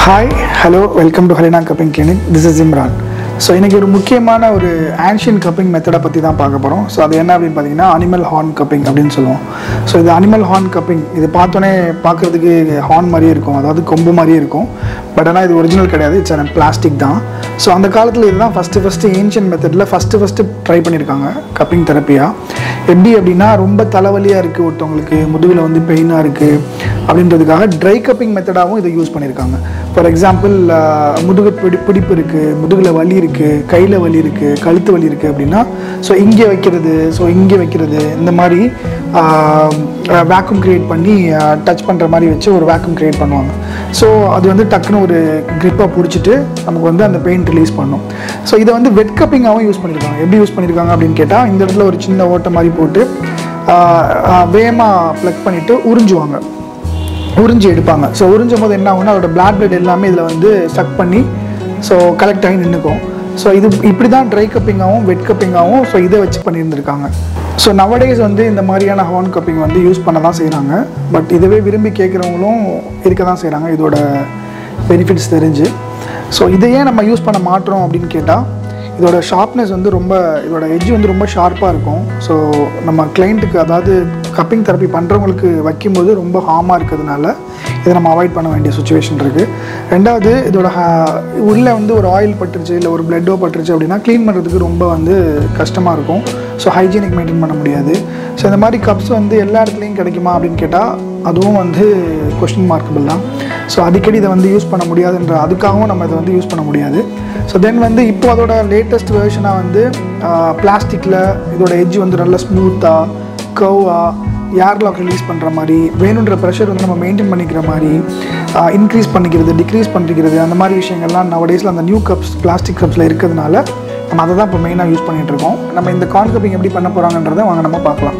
hi hello welcome to Harina cupping clinic this is Imran so இன்றைக்கி ஒரு முக்கியமான ஒரு ஆன்ஷியன் கப்பிங் மெத்தடை பற்றி தான் பார்க்க போகிறோம் ஸோ அது என்ன அப்படின்னு பார்த்தீங்கன்னா அனிமல் ஹார்ன் கப்பிங் அப்படின்னு சொல்லுவோம் ஸோ இது அனிமல் ஹார்ன் கப்பிங் இது பார்த்தோன்னே பார்க்குறதுக்கு ஹார்ன் மாதிரியே இருக்கும் அதாவது கொம்பு மாதிரியே இருக்கும் பட் ஆனால் இது ஒரிஜினல் கிடையாது இட்ஸ் பிளாஸ்டிக் தான் ஸோ அந்த காலத்தில் இதுதான் ஃபஸ்ட்டு ஃபஸ்ட்டு ஏன்ஷியன் மெத்தடில் ஃபஸ்ட்டு ஃபஸ்ட்டு ட்ரை பண்ணியிருக்காங்க கப்பிங் தெரப்பியாக எப்படி அப்படின்னா ரொம்ப தலைவலியாக இருக்குது ஒருத்தவங்களுக்கு முதுகில் வந்து பெயினாக இருக்குது அப்படின்றதுக்காக ட்ரை கப்பிங் மெத்தடாகவும் இதை யூஸ் பண்ணியிருக்காங்க ஃபார் எக்ஸாம்பிள் முதுகு பிடி பிடிப்பு இருக்குது முதுகில் வலி இருக்குது கையில் வலி இருக்குது கழுத்து வலி இருக்குது அப்படின்னா ஸோ இங்கே வைக்கிறது ஸோ இங்கே வைக்கிறது இந்த மாதிரி வேக்யூம் க்ரியேட் பண்ணி டச் பண்ணுற மாதிரி வச்சு ஒரு வேக்யூம் க்ரியேட் பண்ணுவாங்க ஸோ அது வந்து டக்குன்னு ஒரு க்ரிப்பை பிடிச்சிட்டு நமக்கு வந்து அந்த பெயின் ரிலீஸ் பண்ணும் ஸோ இதை வந்து வெட் கப்பிங்காகவும் யூஸ் பண்ணியிருக்காங்க எப்படி யூஸ் பண்ணியிருக்காங்க அப்படின்னு கேட்டால் இந்த இடத்துல ஒரு சின்ன ஓட்டை மாதிரி போட்டு வேகமாக ப்ளக் பண்ணிவிட்டு உறிஞ்சுவாங்க உறிஞ்சி எடுப்பாங்க ஸோ உறிஞ்சும் போது என்ன ஆகும்னா அதோட பிளாட் பிளட் எல்லாமே இதில் வந்து சக் பண்ணி ஸோ கலெக்ட் ஆகி நின்றுக்கும் ஸோ இது இப்படி தான் ட்ரை கப்பிங்காகவும் வெட் கப்பிங்காகவும் ஸோ இதை வச்சு பண்ணியிருந்திருக்காங்க ஸோ நவடேஸ் வந்து இந்த மாதிரியான ஹார்ன் கப்பிங் வந்து யூஸ் பண்ண தான் செய்கிறாங்க பட் இதுவே விரும்பி கேட்குறவங்களும் இருக்க தான் செய்கிறாங்க இதோட பெனிஃபிட்ஸ் தெரிஞ்சு ஸோ இதையே நம்ம யூஸ் பண்ண மாட்டோம் அப்படின்னு கேட்டால் இதோட ஷார்ப்னஸ் வந்து ரொம்ப இதோட எட்ஜ் வந்து ரொம்ப ஷார்ப்பாக இருக்கும் ஸோ நம்ம கிளைண்ட்டுக்கு அதாவது கப்பிங் தெரப்பி பண்ணுறவங்களுக்கு வைக்கும்போது ரொம்ப ஹார்மாக இருக்கிறதுனால இதை நம்ம அவாய்ட் பண்ண வேண்டிய சுச்சுவேஷன் இருக்குது ரெண்டாவது இதோட உள்ளே வந்து ஒரு ஆயில் பட்டுருச்சு இல்லை ஒரு பிளட்டோ பட்டுருச்சு அப்படின்னா க்ளீன் பண்ணுறதுக்கு ரொம்ப வந்து கஷ்டமாக இருக்கும் ஸோ ஹைஜீனிக் மெயின்டைன் பண்ண முடியாது ஸோ இந்த மாதிரி கப்ஸ் வந்து எல்லா இடத்துலையும் கிடைக்குமா அப்படின்னு கேட்டால் அதுவும் வந்து கொஷின் மார்க்கபிள் தான் ஸோ அடிக்கடி இதை வந்து யூஸ் பண்ண முடியாதுன்ற அதுக்காகவும் நம்ம இதை வந்து யூஸ் பண்ண முடியாது ஸோ தென் வந்து இப்போ அதோட லேட்டஸ்ட் வேர்ஷனாக வந்து பிளாஸ்டிக்கில் இதோட எட்ஜ் வந்து நல்லா ஸ்மூத்தாக கர்வாக ஏர் லாக் ரிலீஸ் பண்ணுற மாதிரி வேணுன்ற ப்ரெஷர் வந்து நம்ம மெயின்டைன் பண்ணிக்கிற மாதிரி இன்க்ரீஸ் பண்ணிக்கிறது டிக்ரீஸ் பண்ணிக்கிறது அந்த மாதிரி விஷயங்கள்லாம் நவடேஸில் அந்த நியூ கப்ஸ் பிளாஸ்டிக் கப்ஸில் இருக்கிறதுனால நம்ம அதை தான் இப்போ மெயினாக யூஸ் பண்ணிகிட்டு இருக்கோம் நம்ம இந்த கார்ன் கப்பிங் எப்படி பண்ண போகிறாங்கன்றதை வாங்க நம்ம பார்க்கலாம்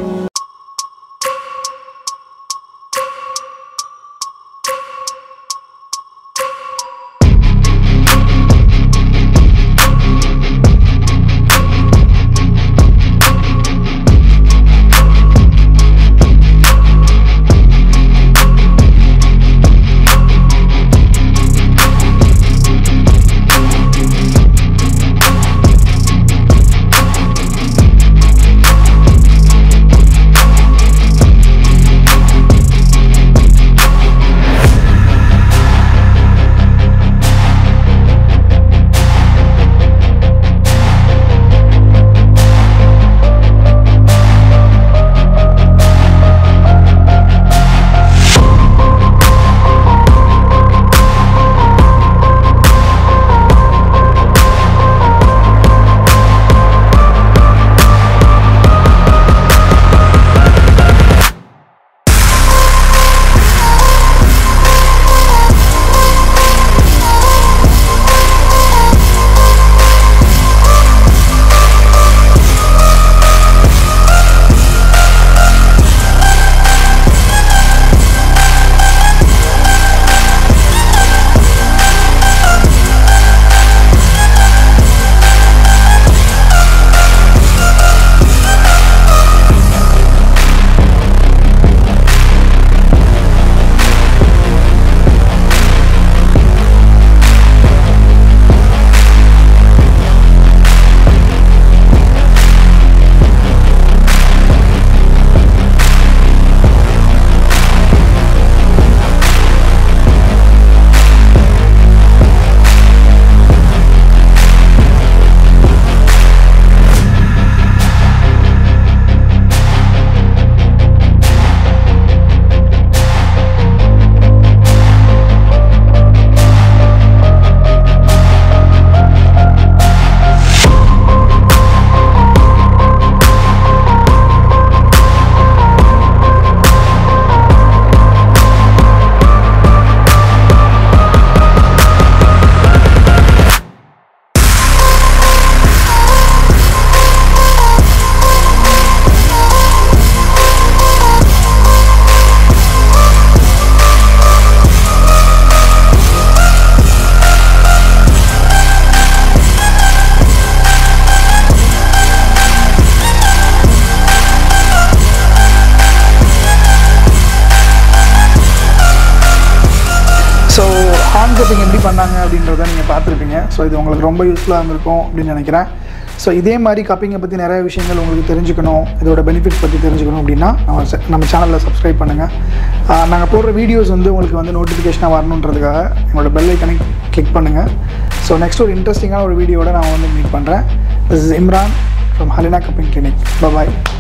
அப்படின்றத நீங்கள் பார்த்துருப்பீங்க ஸோ இது உங்களுக்கு ரொம்ப யூஸ்ஃபுல்லாக இருந்திருக்கும் அப்படின்னு நினைக்கிறேன் ஸோ இதே மாதிரி கப்பிங்கை பற்றி நிறைய விஷயங்கள் உங்களுக்கு தெரிஞ்சுக்கணும் இதோட பெனிஃபிட்ஸ் பற்றி தெரிஞ்சுக்கணும் அப்படின்னா நம்ம se- நம்ம சேனலில் சப்ஸ்கிரைப் பண்ணுங்கள் நாங்கள் போடுற வீடியோஸ் வந்து உங்களுக்கு வந்து நோட்டிஃபிகேஷனாக வரணுன்றதுக்காக எங்களோட பெல் ஐக்கனை கிளிக் பண்ணுங்கள் ஸோ நெக்ஸ்ட் ஒரு இன்ட்ரெஸ்டிங்கான ஒரு வீடியோட நான் வந்து மீட் பண்ணுறேன் திஸ் இஸ் இம்ரான் ஃப்ரம் ஹலினா கப்பிங் கிளினிக் பாய்